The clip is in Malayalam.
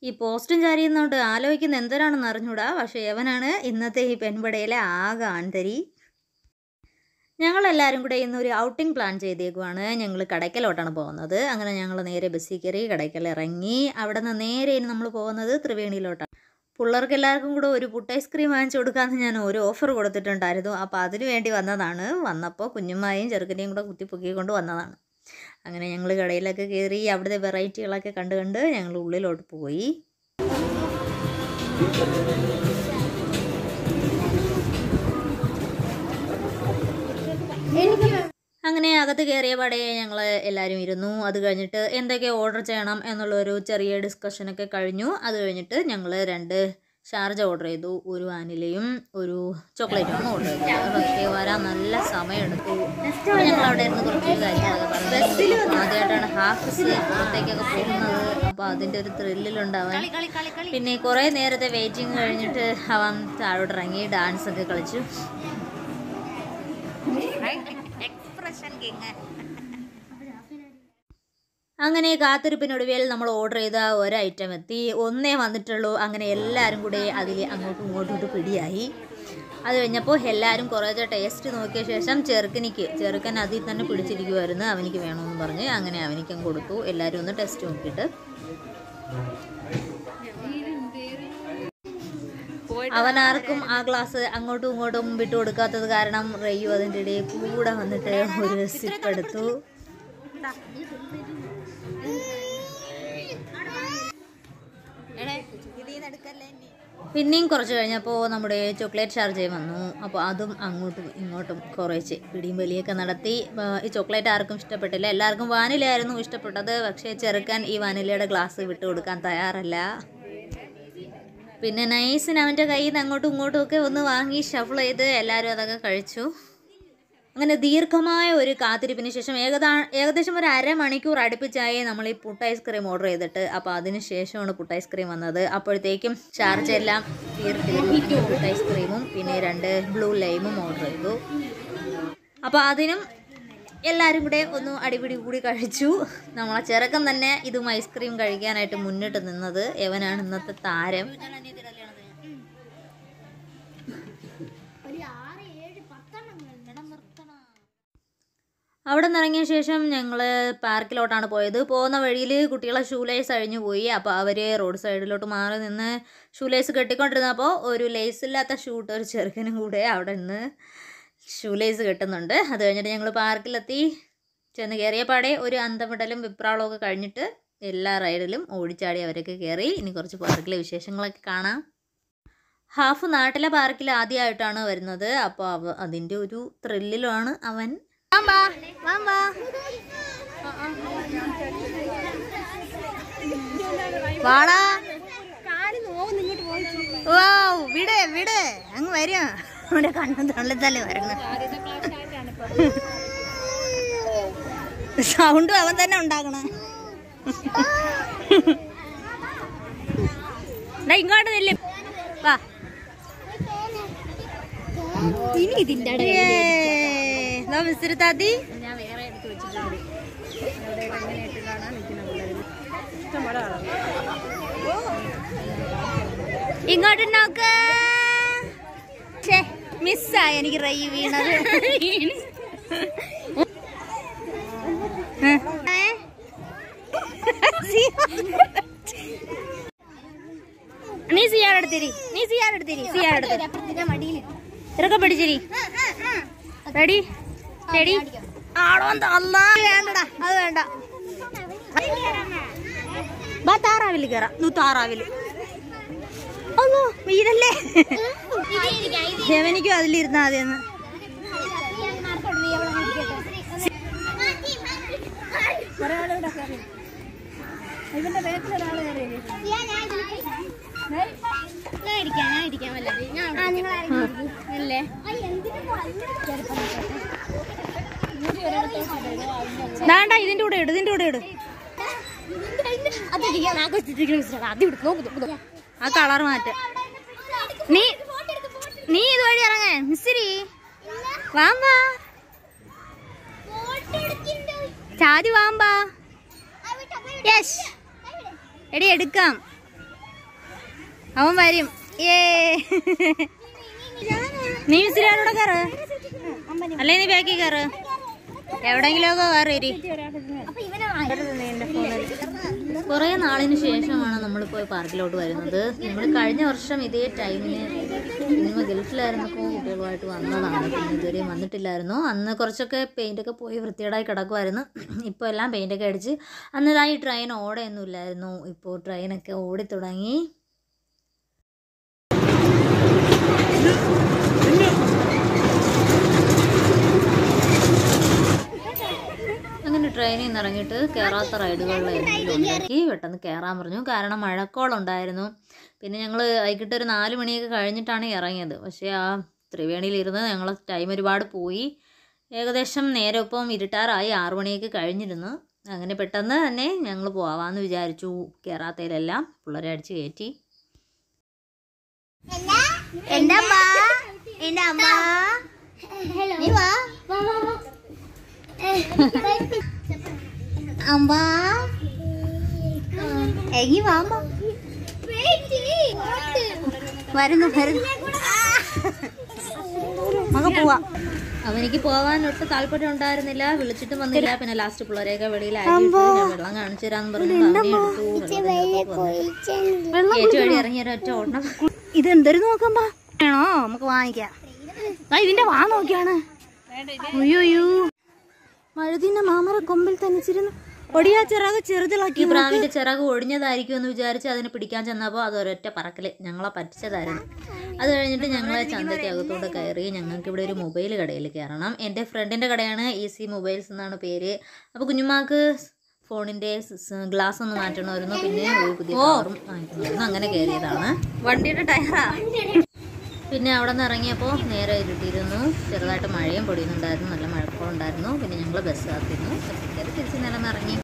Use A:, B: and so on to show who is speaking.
A: ഈ പോസ്റ്റും ചാരിയുന്നോണ്ട് ആലോചിക്കുന്ന എന്തരാണെന്ന് അറിഞ്ഞൂടാ പക്ഷേ യവനാണ് ഇന്നത്തെ ഈ പെൺപടയിലെ ആകെ ആന്തരി ഞങ്ങളെല്ലാവരും കൂടെ ഇന്ന് ഒരു ഔട്ടിംഗ് പ്ലാൻ ചെയ്തേക്കുവാണ് ഞങ്ങൾ കടയ്ക്കലോട്ടാണ് പോകുന്നത് അങ്ങനെ ഞങ്ങൾ നേരെ ബസ്സിൽ കയറി കടയ്ക്കൽ ഇറങ്ങി അവിടെ നിന്ന് നേരെ ഇനി നമ്മൾ പോകുന്നത് ത്രിവേണിയിലോട്ടാണ് പിള്ളേർക്ക് എല്ലാവർക്കും കൂടെ ഒരു പുട്ട് ഐസ്ക്രീം വാങ്ങിച്ചു കൊടുക്കാമെന്ന് ഞാൻ ഒരു ഓഫർ കൊടുത്തിട്ടുണ്ടായിരുന്നു അപ്പോൾ അതിന് വേണ്ടി വന്നതാണ് വന്നപ്പോൾ കുഞ്ഞുമ്മായും ചെറുക്കനെയും കൂടെ കുത്തിപ്പൊക്കിക്കൊണ്ട് വന്നതാണ് അങ്ങനെ ഞങ്ങൾ കടയിലൊക്കെ കയറി അവിടുത്തെ വെറൈറ്റികളൊക്കെ കണ്ട് കണ്ട് ഞങ്ങൾ ഉള്ളിലോട്ട് പോയി അങ്ങനെ അകത്ത് കയറിയ പാടെ ഞങ്ങൾ എല്ലാവരും ഇരുന്നു അത് കഴിഞ്ഞിട്ട് എന്തൊക്കെ ഓർഡർ ചെയ്യണം എന്നുള്ളൊരു ചെറിയ ഡിസ്കഷനൊക്കെ കഴിഞ്ഞു അത് കഴിഞ്ഞിട്ട് ഞങ്ങൾ രണ്ട് ഷാർജ ഓർഡർ ചെയ്തു ഒരു വാനിലയും ഒരു ചോക്ലേറ്റുമാണ് ഓർഡർ ചെയ്തത് പക്ഷേ വരാൻ നല്ല സമയമെടുത്തു അപ്പോൾ ഞങ്ങൾ അവിടെ ഇരുന്ന് കുറച്ച് കാര്യങ്ങളൊക്കെ പറഞ്ഞു ആദ്യമായിട്ടാണ് ഹാഫ് പുറത്തേക്കൊക്കെ പോകുന്നത് അപ്പോൾ അതിൻ്റെ ഒരു ത്രില്ലിലുണ്ടാവാൻ പിന്നെ കുറേ നേരത്തെ വെയിറ്റിംഗ് കഴിഞ്ഞിട്ട് അവൻ താഴോട്ട് ഇറങ്ങി ഡാൻസ് ഒക്കെ കളിച്ചു അങ്ങനെ കാത്തിരിപ്പിനൊടുവിൽ നമ്മൾ ഓർഡർ ചെയ്ത ഒരു ഐറ്റം എത്തി ഒന്നേ വന്നിട്ടുള്ളൂ അങ്ങനെ എല്ലാവരും കൂടെ അതിൽ അങ്ങോട്ടും ഇങ്ങോട്ടും പിടിയായി അത് കഴിഞ്ഞപ്പോൾ എല്ലാവരും കുറേശ്ശെ ടേസ്റ്റ് നോക്കിയ ശേഷം ചെറുക്കനിക്ക് ചെറുക്കൻ അതിൽ തന്നെ പിടിച്ചിരിക്കുമായിരുന്നു അവനിക്ക് വേണമെന്ന് പറഞ്ഞ് അങ്ങനെ അവനിക്കും കൊടുത്തു എല്ലാവരും ഒന്ന് ടെസ്റ്റ് നോക്കിയിട്ട് അവനാർക്കും ആ ഗ്ലാസ് അങ്ങോട്ടും ഇങ്ങോട്ടും വിട്ടു കൊടുക്കാത്തത് കാരണം റെയ്യു അതിൻ്റെ ഇടയിൽ കൂടെ വന്നിട്ട് ഒരു സിപ്പ് എടുത്തു പിന്നെയും കുറച്ച് കഴിഞ്ഞപ്പോൾ നമ്മുടെ ചോക്ലേറ്റ് ഷാർജയും വന്നു അപ്പോൾ അതും അങ്ങോട്ടും ഇങ്ങോട്ടും കുറേച്ച് പിടിയും വലിയൊക്കെ നടത്തി ആ, ഈ ചോക്ലേറ്റ് ആർക്കും ഇഷ്ടപ്പെട്ടില്ല എല്ലാവർക്കും വാനിലയായിരുന്നു ഇഷ്ടപ്പെട്ടത് പക്ഷേ ചെറുക്കൻ ഈ വാനിലയുടെ ഗ്ലാസ് വിട്ടു കൊടുക്കാൻ തയ്യാറല്ല പിന്നെ നൈസിന് അവൻ്റെ കയ്യിൽ നിന്ന് അങ്ങോട്ടും ഇങ്ങോട്ടും ഒക്കെ ഒന്ന് വാങ്ങി ഷഫിൾ ചെയ്ത് എല്ലാവരും അതൊക്കെ കഴിച്ചു അങ്ങനെ ദീർഘമായ ഒരു കാത്തിരിപ്പിന് ശേഷം ഏകദാ ഏകദേശം ഒരു അരമണിക്കൂർ അടുപ്പിച്ചായി നമ്മൾ ഈ പുട്ട് ഐസ്ക്രീം ഓർഡർ ചെയ്തിട്ട് അപ്പോൾ അതിന് ശേഷമാണ് പുട്ട് ഐസ്ക്രീം വന്നത് അപ്പോഴത്തേക്കും ചാർജ് എല്ലാം തീർത്തിരുന്നു പുട്ട് ഐസ്ക്രീമും പിന്നെ രണ്ട് ബ്ലൂ ലൈമും ഓർഡർ ചെയ്തു അപ്പോൾ അതിനും എല്ലാവരും കൂടെ ഒന്ന് അടിപിടി കൂടി കഴിച്ചു നമ്മളെ ചെറുക്കൻ തന്നെ ഇതും ഐസ്ക്രീം കഴിക്കാനായിട്ട് മുന്നിട്ട് നിന്നത് എവനാണ് ഇന്നത്തെ താരം അവിടെ നിന്ന് ഇറങ്ങിയ ശേഷം ഞങ്ങൾ പാർക്കിലോട്ടാണ് പോയത് പോകുന്ന വഴിയിൽ കുട്ടികളെ ഷൂലേസ് അഴിഞ്ഞു പോയി അപ്പോൾ അവർ റോഡ് സൈഡിലോട്ട് മാറി നിന്ന് ഷൂലേസ് കെട്ടിക്കൊണ്ടിരുന്നപ്പോൾ ഒരു ലേസ് ഇല്ലാത്ത ഷൂട്ട് ഒരു ചെറുക്കനും കൂടെ അവിടെ നിന്ന് ഷൂലേസ് കെട്ടുന്നുണ്ട് അത് കഴിഞ്ഞിട്ട് ഞങ്ങൾ പാർക്കിലെത്തി ചെന്ന് കയറിയ പാടെ ഒരു അന്തമിടലും വിപ്രാളവും ഒക്കെ കഴിഞ്ഞിട്ട് എല്ലാ റൈഡിലും ഓടിച്ചാടി അവരൊക്കെ കയറി ഇനി കുറച്ച് പാർക്കിലെ വിശേഷങ്ങളൊക്കെ കാണാം ഹാഫ് നാട്ടിലെ പാർക്കിൽ ആദ്യമായിട്ടാണ് വരുന്നത് അപ്പോൾ അവ അതിൻ്റെ ഒരു ത്രില്ലിലാണ് അവൻ
B: വാടാ ഓ വിട് വിട് അങ്ങ് വരും അവിടെ കണ്ണും തള്ളിത്തല്ലേ വരണം സൗണ്ടും അവൻ തന്നെ ഉണ്ടാക്കണ ഇങ്ങോട്ട് നില്ല വാ ഇനി ഇതിന്റെ മിസ്രിത്താത്തി ഇങ്ങോട്ട് നോക്ക് മിസ്സായി എനിക്ക് റൈ വീണത് ഏ? നീ സിയാറെടുത്തിരി നീ സിയാറെടുത്തിരി സിയാറെടുത്തിരി ഇറക്കം പിടിച്ചിരി റെഡി റെഡി ആണോ അല്ല വേണ്ടടാ അത് വേണ്ട ബാ താറാവില് കയറാം നൂ താറാവില് ഒന്നു വീടല്ലേ ജവനിക്കും അതിലിരുന്ന ആദ്യം വേണ്ട ഇതിന്റെ കൂടെ ഇട് ഇതിന്റെ കൂടെ ഇട് ആ കളർ മാറ്റ നീ നീ ഇതുവഴി ഇറങ്ങ മിസ്സിരി വാമ്പാ ചാതി വാമ്പാ യെസ് എടി എടുക്കാം അവൻ വരും ഏ നീ മിസ്സിലാരോടെ കയറ് അല്ലേ നീ ബാക്കി കയറ് എവിടെങ്കിലും ഒക്കെ കയറി
A: കുറേ നാളിന് ശേഷമാണ് നമ്മൾ പോയി പാർക്കിലോട്ട് വരുന്നത് നമ്മൾ കഴിഞ്ഞ വർഷം ഇതേ ടൈമിന് സിനിമ ഗൾഫിലായിരുന്നപ്പോൾ കുട്ടികളുമായിട്ട് വന്നതാണ് പിന്നെ ഇതുവരെ വന്നിട്ടില്ലായിരുന്നു അന്ന് കുറച്ചൊക്കെ പെയിൻ്റൊക്കെ പോയി വൃത്തികേടായി കിടക്കുമായിരുന്നു ഇപ്പോൾ എല്ലാം പെയിൻ്റൊക്കെ അടിച്ച് അന്ന് ഇതാ ഈ ട്രെയിൻ ഓടയൊന്നും ഇല്ലായിരുന്നു ഇപ്പോൾ ട്രെയിനൊക്കെ ഓടി തുടങ്ങി അങ്ങനെ ട്രെയിനിൽ നിന്ന് ഇറങ്ങിയിട്ട് കയറാത്ത റൈഡുകളിൽ എന്തെങ്കിലും ഉണ്ടാക്കി പെട്ടെന്ന് കയറാൻ പറഞ്ഞു കാരണം മഴക്കോളുണ്ടായിരുന്നു പിന്നെ ഞങ്ങൾ വൈകിട്ട് ഒരു നാല് മണിയൊക്കെ കഴിഞ്ഞിട്ടാണ് ഇറങ്ങിയത് പക്ഷേ ആ ത്രിവേണിയിലിരുന്ന് ഞങ്ങൾ ടൈം ഒരുപാട് പോയി ഏകദേശം നേരെ ഇപ്പം ഇരുട്ടാറായി ആറു മണിയൊക്കെ കഴിഞ്ഞിരുന്നു അങ്ങനെ പെട്ടെന്ന് തന്നെ ഞങ്ങൾ പോവാമെന്ന് വിചാരിച്ചു കയറാത്തതിലെല്ലാം പിള്ളേരെ അടിച്ച് കയറ്റി
B: എന്റെ അമ്മ എന്റെ അമ്മ നീ വാ അമ്മ എങ്ങി വാ അമ്മ വരുന്നു വരുന്നു നമുക്ക് പോവാം
A: അവനിക്ക് പോകാൻ ഒട്ടും താല്പര്യം ഉണ്ടായിരുന്നില്ല വിളിച്ചിട്ടും വന്നില്ല പിന്നെ ലാസ്റ്റ് പിള്ളേരെയൊക്കെ വെളിയിൽ ആക്കിയിട്ട് ഞാൻ വെള്ളം കാണിച്ചു തരാന്ന് പറഞ്ഞു അവനെ എടുത്തു വെള്ളം ഏറ്റവും വഴി ഇറങ്ങി ഒരൊറ്റ ഓടണം
B: ഇത് എന്തൊരു നോക്കമ്മ ആണോ നമുക്ക് വാങ്ങിക്കാം ദാ ഇതിന്റെ വാ നോക്കിയാണ് അയ്യോ മഴുതിന്റെ മാമറ കൊമ്പിൽ തനിച്ചിരുന്നു ഒടിയാ ചിറക് ചെറുതിളാക്കി
A: ഈ പ്രാവിന്റെ ചിറക് ഒടിഞ്ഞതായിരിക്കും എന്ന് വിചാരിച്ച് അതിനെ പിടിക്കാൻ ചെന്നപ്പോൾ അത് ഒരൊറ്റ പറക്കല് ഞങ്ങളെ പറ്റിച്ചതായിരുന്നു അത് കഴിഞ്ഞിട്ട് ഞങ്ങളെ ചന്തയ്ക്ക് അകത്തോട്ട് കയറി ഞങ്ങൾക്ക് ഇവിടെ ഒരു മൊബൈൽ കടയിൽ കയറണം എൻ്റെ ഫ്രണ്ടിൻ്റെ കടയാണ് ഈസി മൊബൈൽസ് എന്നാണ് പേര് അപ്പോൾ കുഞ്ഞുമാക്ക് ഫോണിൻ്റെ ഗ്ലാസ് ഒന്ന് മാറ്റണമായിരുന്നു പിന്നെ ഒരു പുതിയ കാറും വാങ്ങിക്കണമായിരുന്നു അങ്ങനെ കയറിയതാണ്
B: വണ്ടിയുടെ ടയറാ
A: പിന്നെ അവിടെ നിന്ന് ഇറങ്ങിയപ്പോൾ നേരെ ഇരുട്ടിയിരുന്നു ചെറുതായിട്ട് മഴയും പൊടിയുന്നുണ്ടായിരുന്നു നല്ല മഴക്കോളുണ്ടായിരുന്നു പിന്നെ ഞങ്ങൾ ബസ് കാത്തിരുന്നു ബസ്സിൽ കയറി തിരിച്ച് നിലം ഇറങ്ങി